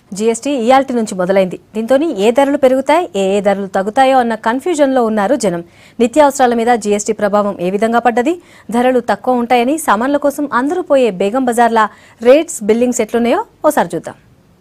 GST ఇయాల్టి నుంచి మొదలైంది దీంతో ఏ ధరలు పెరుగుతాయి ఏ ఏ ధరలు తగ్గుతాయో అన్న కన్ఫ్యూజన్లో ఉన్నారు జనం నిత్యావసరాల మీద జీఎస్టీ ప్రభావం ఏ విధంగా పడ్డది ధరలు తక్కువ ఉంటాయని సామాన్ల కోసం అందరూ పోయే బేగం బజార్ల రేట్స్ బిల్లింగ్స్ ఎట్లున్నాయో ఓసారి చూద్దాం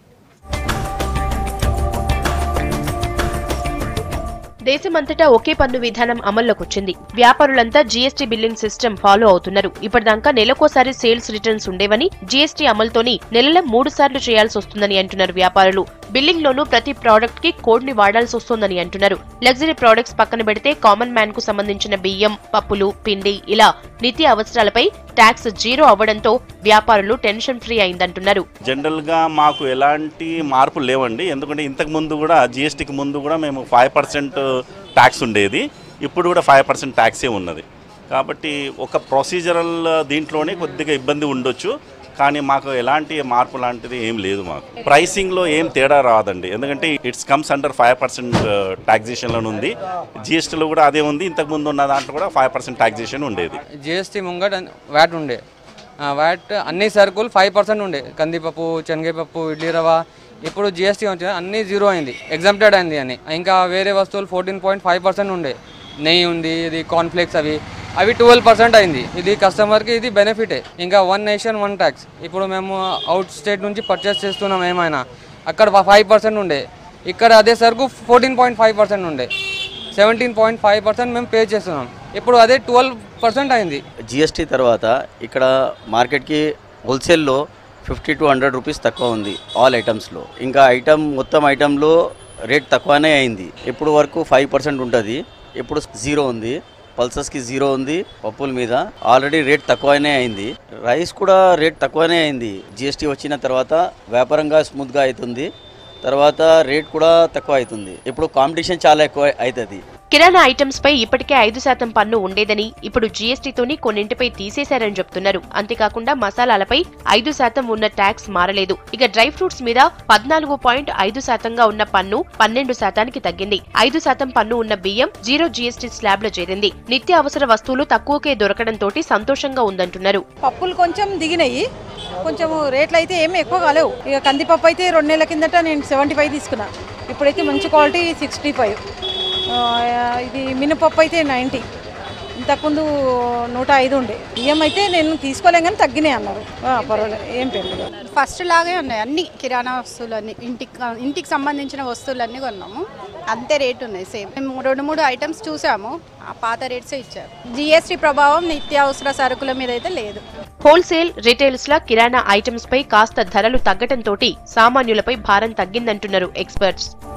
దేశమంతటా ఒకే పన్ను విధానం అమల్లోకొచ్చింది వ్యాపారులంతా జీఎస్టీ బిల్లింగ్ సిస్టమ్ ఫాలో అవుతున్నారు ఇప్పటిదాకా నెలకోసారి సేల్స్ రిటర్న్స్ ఉండేవని జీఎస్టీ అమలుతోని నెలల మూడు సార్లు చేయాల్సి వస్తుందని అంటున్నారు వ్యాపారులు బిల్లింగ్ లోనూ ప్రతి ప్రోడక్ట్ కి కోడ్ ని వాడాల్సి వస్తోందని అంటున్నారు లగ్జరీ ప్రోడక్ట్స్ పక్కన పెడితే కామన్ మ్యాన్ కు సంబంధించిన బియ్యం పప్పులు పిండి ఇలా నిత్య అవసరాలపై ట్యాక్స్ జీరో అవ్వడంతో వ్యాపారులు టెన్షన్ ఫ్రీ అయిందంటున్నారు జనరల్గా మాకు ఎలాంటి మార్పులు లేవండి ఎందుకంటే ఇంతకు ముందు కూడా జిఎస్టీకి ముందు కూడా మేము ఫైవ్ పర్సెంట్ ట్యాక్స్ ఉండేది ఇప్పుడు కూడా ఫైవ్ పర్సెంట్ ట్యాక్సే ఉన్నది కాబట్టి ఒక ప్రొసీజరల్ దీంట్లోనే కొద్దిగా ఇబ్బంది ఉండొచ్చు కానీ మాకు ఎలాంటి మార్పు లాంటిది ఏం లేదు మాకు ప్రైసింగ్లో ఏం తేడా రాదండి ఎందుకంటే it's comes under five percent ట్యాక్సేషన్లో ఉంది జిఎస్టీలో కూడా అదే ఉంది ఇంతకు ముందు ఉన్న దాంట్లో కూడా ఫైవ్ పర్సెంట్ ట్యాక్సేషన్ ఉండేది జిఎస్టీ ముంగట వ్యాట్ ఉండే ఆ, వ్యాట్ అన్ని సరుకులు ఫైవ్ పర్సెంట్ ఉండే కందిపప్పు శనగపప్పు ఇడ్లీ రవ్వ ఇప్పుడు జిఎస్టీ వచ్చింది అన్ని జీరో అయింది ఎగ్జామ్టెడ్ అయింది అని ఇంకా వేరే వస్తువులు ఫోర్టీన్ పాయింట్ ఫైవ్ పర్సెంట్ ఉండే నెయ్యి ఉంది ఇది కార్న్ఫ్లేక్స్ అవి అవి ట్వెల్వ్ పర్సెంట్ అయింది ఇది కస్టమర్కి ఇది బెనిఫిటే ఇంకా వన్ నేషన్ వన్ ట్యాక్స్ ఇప్పుడు మేము అవుట్ స్టేట్ నుంచి పర్చేస్ చేస్తున్నాం ఏమైనా అక్కడ ఫైవ్ పర్సెంట్ ఉండే ఇక్కడ అదే సరుకు ఫోర్టీన్ పాయింట్ ఫైవ్ పర్సెంట్ ఉండే సెవెంటీన్ పాయింట్ ఫైవ్ పర్సెంట్ మేము పే చేస్తున్నాం ఇప్పుడు అదే ట్వెల్వ్ పర్సెంట్ అయింది జిఎస్టీ తర్వాత ఇక్కడ మార్కెట్కి హోల్సేల్లో ఫిఫ్టీ టు హండ్రెడ్ రూపీస్ తక్కువ ఉంది ఆల్ ఐటమ్స్లో ఇంకా ఐటమ్ మొత్తం ఐటంలో రేట్ తక్కువనే అయింది ఇప్పుడు వరకు ఫైవ్ పర్సెంట్ ఉంటుంది ఇప్పుడు జీరో ఉంది పల్సస్కి జీరో ఉంది పప్పుల మీద ఆల్రెడీ రేట్ తక్కువనే అయింది రైస్ కూడా రేట్ తక్కువనే అయింది జిఎస్టీ వచ్చిన తర్వాత వ్యాపారంగా స్మూత్గా అవుతుంది తర్వాత రేట్ కూడా తక్కువ అవుతుంది ఇప్పుడు కాంపిటీషన్ చాలా ఎక్కువ అవుతుంది కిరాణా ఐటమ్స్ పై ఇప్పటికే ఐదు శాతం పన్ను ఉండేదని ఇప్పుడు జీఎస్టీతోని కొన్నింటిపై తీసేశారని చెప్తున్నారు అంతేకాకుండా మసాలాలపై ఐదు శాతం ఉన్న ట్యాక్స్ మారలేదు ఇక డ్రై ఫ్రూట్స్ మీద పద్నాలుగు పాయింట్ ఐదు శాతంగా ఉన్న పన్ను పన్నెండు శాతానికి తగ్గింది ఐదు శాతం పన్ను ఉన్న బియ్యం జీరో జీఎస్టీ స్లాబ్ లో చేరింది నిత్య అవసర వస్తువులు తక్కువకే దొరకడంతో సంతోషంగా ఉందంటున్నారు పప్పులు కొంచెం దిగినాయి కొంచెం రేట్లు అయితే ఏమి ఎక్కువ కాలేవు ఇక కందిపప్పు అయితే రెండు నెలల కిందట నేను సెవెంటీ ఫైవ్ తీసుకున్నా ఇప్పుడైతే మంచి క్వాలిటీ సిక్స్టీ ఫైవ్ ఇది మినపప్పు అయితే నైంటీ ఇంతకుముందు నూట ఐదు ఉండే బియ్యం అయితే నేను తీసుకోలేం కానీ తగ్గినాయి అన్నారు ఆ, పర్వాలేదు ఏం పెరగలేదు ఫస్ట్ లాగే ఉన్నాయి అన్ని కిరాణా వస్తువులన్నీ ఇంటికి ఇంటికి సంబంధించిన వస్తువులన్నీ కొన్నాము అంతే రేట్ ఉన్నాయి సేమ్ మేము రెండు మూడు ఐటమ్స్ చూసాము ఆ పాత రేట్సే ఇచ్చారు జిఎస్టీ ప్రభావం నిత్యావసర సరుకుల మీద అయితే లేదు హోల్సేల్ రిటైల్స్ లా కిరాణా ఐటమ్స్ పై కాస్త ధరలు తగ్గటంతోటి సామాన్యులపై భారం తగ్గిందంటున్నారు ఎక్స్పర్ట్స్